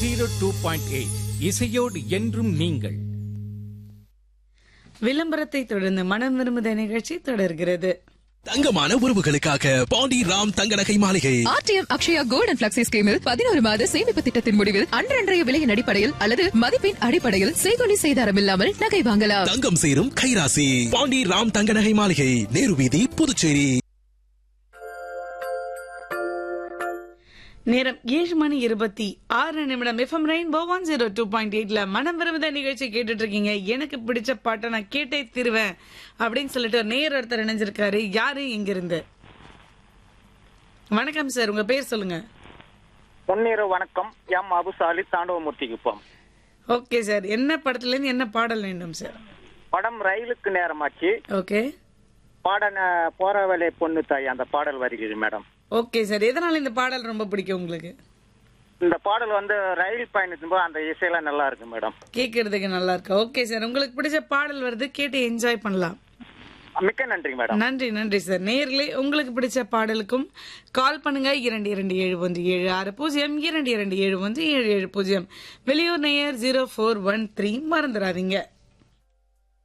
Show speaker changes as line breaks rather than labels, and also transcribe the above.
zero two point eight இசையோடு என்றும் நீங்கள்
விளம்பரத்தை தொடர்ந்து மனம் விரும்புத நிகழ்ச்சி தொடர்கிறது
தங்கமான உறவுகளுக்காக பாண்டி ராம் தங்க நகை மாளிகை
RTM Akshaya gold and flexi ஸ்கீமில் பதினோரு மாத சேமிப்பு திட்டத்தின் முடிவில் அன்றன்றைய விலையின் அடிப்படையில் அல்லது மதிப்பின் அடிப்படையில் செய்கொலி செய்தாரம் இல்லாமல் நகை வாங்கலாம்
தங்கம் சேரும் கைராசி பாண்டி ராம் தங்க நகை மாளிகை நேரு வீதி புதுச்சேரி
நேரம் ஏழு மணி இருபத்தி ஆறு நிமிடம் FM Rainbow one zero two point எயிட்ல மனம் விரும்புத நிகழ்ச்சி கேட்டுட்டு இருக்கீங்க எனக்கு பிடிச்ச பாட்டை நான் கேட்டே திருவேன் அப்படின்னு சொல்லிட்டு ஒரு நேர் ஒருத்தர் இணைஞ்சிருக்காரு யாரு இங்கிருந்து வணக்கம் சார் உங்க பேர் சொல்லுங்க
பொன்னிரு வணக்கம் M Abusali Thandavamoorthy Kuppam
okay sir என்ன படத்துல இருந்து என்ன பாடல் வேண்டும் சார்
படம் ரயிலுக்கு நேரமாச்சு
ஓகே
பாடன போற வேலை பொண்ணு தாய் அந்த பாடல் வருகிறது மேடம்
ஓகே சார் எதனால இந்த பாடல் ரொம்ப பிடிக்கும் உங்களுக்கு
இந்த பாடல் வந்து ரயில் பயணத்தின் போது அந்த இசையெல்லாம் நல்லா இருக்கு மேடம்
கேட்கறதுக்கு நல்லா இருக்கு ஓகே சார் உங்களுக்கு பிடிச்ச பாடல் வருது கேட்டு என்ஜாய் பண்ணலாம்
மிக்க நன்றி மேடம்
நன்றி நன்றி சார் நேர்களே உங்களுக்கு பிடிச்ச பாடலுக்கும் கால் பண்ணுங்க இரண்டு இரண்டு ஏழு ஒன்று ஏழு ஆறு பூஜ்ஜியம் இரண்டு இரண்டு ஏழு ஒன்று ஏழு ஏழு பூஜ்ஜியம் வெளியூர் நேயர் ஜீரோ ஃபோர் ஒன் த்ரீ மறந்துடாதீங்க